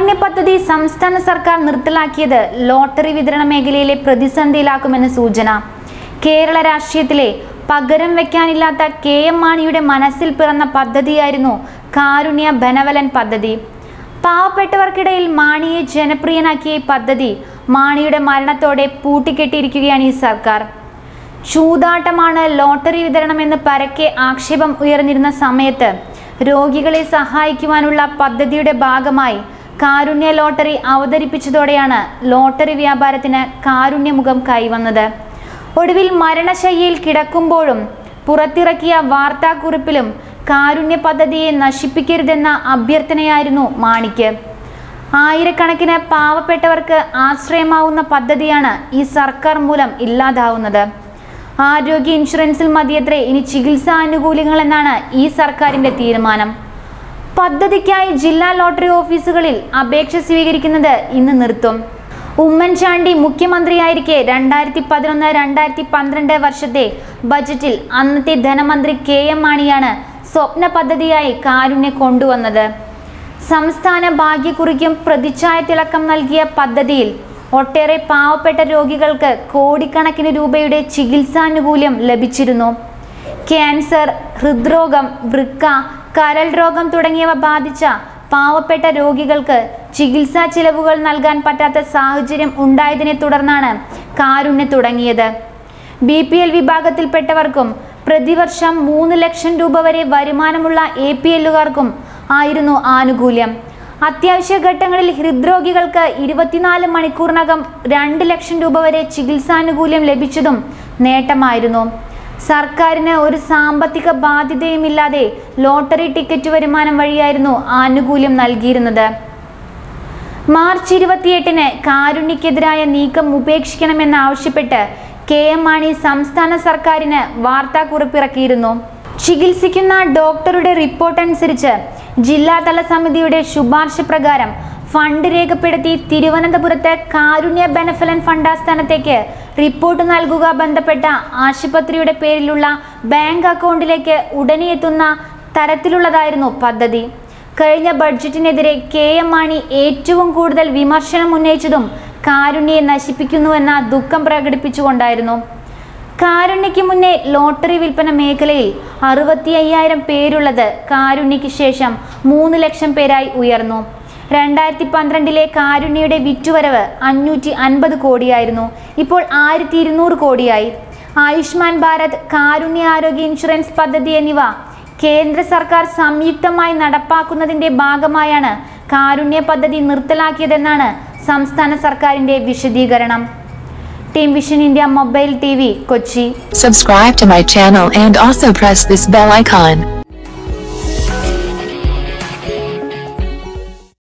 കാരുണ്യ പദ്ധതി സംസ്ഥാന സർക്കാർ നിർത്തലാക്കിയത് ലോട്ടറി വിതരണ മേഖലയിലെ പ്രതിസന്ധിയിലാക്കുമെന്ന് സൂചന കേരള രാഷ്ട്രീയത്തിലെ പകരം വെക്കാനില്ലാത്ത കെ എം മാണിയുടെ മനസ്സിൽ പിറന്ന പദ്ധതിയായിരുന്നു കാരുണ്യ ബനവലൻ പദ്ധതി പാവപ്പെട്ടവർക്കിടയിൽ മാണിയെ ജനപ്രിയനാക്കിയ ഈ പദ്ധതി മാണിയുടെ മരണത്തോടെ പൂട്ടിക്കെട്ടിയിരിക്കുകയാണ് ഈ സർക്കാർ ചൂതാട്ടമാണ് ലോട്ടറി വിതരണമെന്ന് പരക്കെ ആക്ഷേപം ഉയർന്നിരുന്ന സമയത്ത് രോഗികളെ സഹായിക്കുവാനുള്ള പദ്ധതിയുടെ ഭാഗമായി കാരുണ്യ ലോട്ടറി അവതരിപ്പിച്ചതോടെയാണ് ലോട്ടറി വ്യാപാരത്തിന് കാരുണ്യമുഖം കൈവന്നത് ഒടുവിൽ മരണശയ്യയിൽ കിടക്കുമ്പോഴും പുറത്തിറക്കിയ വാർത്താക്കുറിപ്പിലും കാരുണ്യ പദ്ധതിയെ നശിപ്പിക്കരുതെന്ന അഭ്യർത്ഥനയായിരുന്നു മാണിക്ക് ആയിരക്കണക്കിന് പാവപ്പെട്ടവർക്ക് ആശ്രയമാവുന്ന പദ്ധതിയാണ് ഈ സർക്കാർ മൂലം ഇല്ലാതാവുന്നത് ആരോഗ്യ ഇൻഷുറൻസിൽ മതിയത്രേ ഇനി ചികിത്സാ ആനുകൂല്യങ്ങൾ എന്നാണ് ഈ സർക്കാരിന്റെ തീരുമാനം പദ്ധതിക്കായി ജില്ലാ ലോട്ടറി ഓഫീസുകളിൽ അപേക്ഷ സ്വീകരിക്കുന്നത് ഇന്ന് നിർത്തും ഉമ്മൻചാണ്ടി മുഖ്യമന്ത്രിയായിരിക്കെ രണ്ടായിരത്തി പതിനൊന്ന് രണ്ടായിരത്തി പന്ത്രണ്ട് വർഷത്തെ ബജറ്റിൽ അന്നത്തെ ധനമന്ത്രി കെ എം മാണിയാണ് സ്വപ്ന പദ്ധതിയായി കാരുണ്യ കൊണ്ടുവന്നത് സംസ്ഥാന ഭാഗ്യക്കുറിക്കും പ്രതിച്ഛായ തിളക്കം നൽകിയ പദ്ധതിയിൽ ഒട്ടേറെ പാവപ്പെട്ട രോഗികൾക്ക് കോടിക്കണക്കിന് രൂപയുടെ ചികിത്സാനുകൂല്യം ലഭിച്ചിരുന്നു ക്യാൻസർ ഹൃദ്രോഗം വൃക്ക കരൾ രോഗം തുടങ്ങിയവ ബാധിച്ച പാവപ്പെട്ട രോഗികൾക്ക് ചികിത്സാ ചിലവുകൾ നൽകാൻ പറ്റാത്ത സാഹചര്യം ഉണ്ടായതിനെ തുടർന്നാണ് കാരുണ്യ തുടങ്ങിയത് ബി പി എൽ വിഭാഗത്തിൽപ്പെട്ടവർക്കും പ്രതിവർഷം മൂന്ന് ലക്ഷം രൂപ വരെ വരുമാനമുള്ള എ പി എല്ലുകാർക്കും ആയിരുന്നു ആനുകൂല്യം അത്യാവശ്യ ഘട്ടങ്ങളിൽ ഹൃദ്രോഗികൾക്ക് ഇരുപത്തിനാല് മണിക്കൂറിനകം രണ്ട് ലക്ഷം രൂപ വരെ ചികിത്സാനുകൂല്യം ലഭിച്ചതും നേട്ടമായിരുന്നു സർക്കാരിന് ഒരു സാമ്പത്തിക ബാധ്യതയുമില്ലാതെ ലോട്ടറി ടിക്കറ്റ് വരുമാനം വഴിയായിരുന്നു ആനുകൂല്യം നൽകിയിരുന്നത് മാർച്ച് ഇരുപത്തിയെട്ടിന് കാരുണ്യക്കെതിരായ നീക്കം ഉപേക്ഷിക്കണമെന്നാവശ്യപ്പെട്ട് കെ എം മാണി സംസ്ഥാന സർക്കാരിന് വാർത്താക്കുറിപ്പിറക്കിയിരുന്നു ചികിത്സിക്കുന്ന ഡോക്ടറുടെ റിപ്പോർട്ട് അനുസരിച്ച് ജില്ലാതല സമിതിയുടെ ശുപാർശ പ്രകാരം ഫണ്ട് രേഖപ്പെടുത്തി തിരുവനന്തപുരത്ത് കാരുണ്യ ബെനഫലൻ ഫണ്ട് ആസ്ഥാനത്തേക്ക് റിപ്പോർട്ട് നൽകുക ബന്ധപ്പെട്ട ആശുപത്രിയുടെ പേരിലുള്ള ബാങ്ക് അക്കൗണ്ടിലേക്ക് ഉടനെ എത്തുന്ന തരത്തിലുള്ളതായിരുന്നു പദ്ധതി കഴിഞ്ഞ ബഡ്ജറ്റിനെതിരെ കെ എം മാണി ഏറ്റവും കൂടുതൽ വിമർശനം ഉന്നയിച്ചതും കാരുണ്യെ നശിപ്പിക്കുന്നുവെന്ന ദുഃഖം പ്രകടിപ്പിച്ചുകൊണ്ടായിരുന്നു കാരുണ്യയ്ക്ക് മുന്നേ ലോട്ടറി വിൽപ്പന മേഖലയിൽ അറുപത്തി അയ്യായിരം പേരുള്ളത് കാരുണ്യയ്ക്ക് ശേഷം മൂന്ന് ലക്ഷം പേരായി ഉയർന്നു രണ്ടായിരത്തി പന്ത്രണ്ടിലെ കാരുണ്യയുടെ വിറ്റുവരവ് അഞ്ഞൂറ്റി അൻപത് കോടിയായിരുന്നു ഇപ്പോൾ ആയിരത്തി ഇരുന്നൂറ് കോടിയായി ആയുഷ്മാൻ ഭാരത് കാരുണ്യ ആരോഗ്യ ഇൻഷുറൻസ് പദ്ധതി എന്നിവ കേന്ദ്ര സർക്കാർ സംയുക്തമായി നടപ്പാക്കുന്നതിന്റെ ഭാഗമായാണ് കാരുണ്യ പദ്ധതി നിർത്തലാക്കിയതെന്നാണ് സംസ്ഥാന സർക്കാരിന്റെ വിശദീകരണം team vision India mobile T V Kochi Subscribe to my channel and also press this bell icon.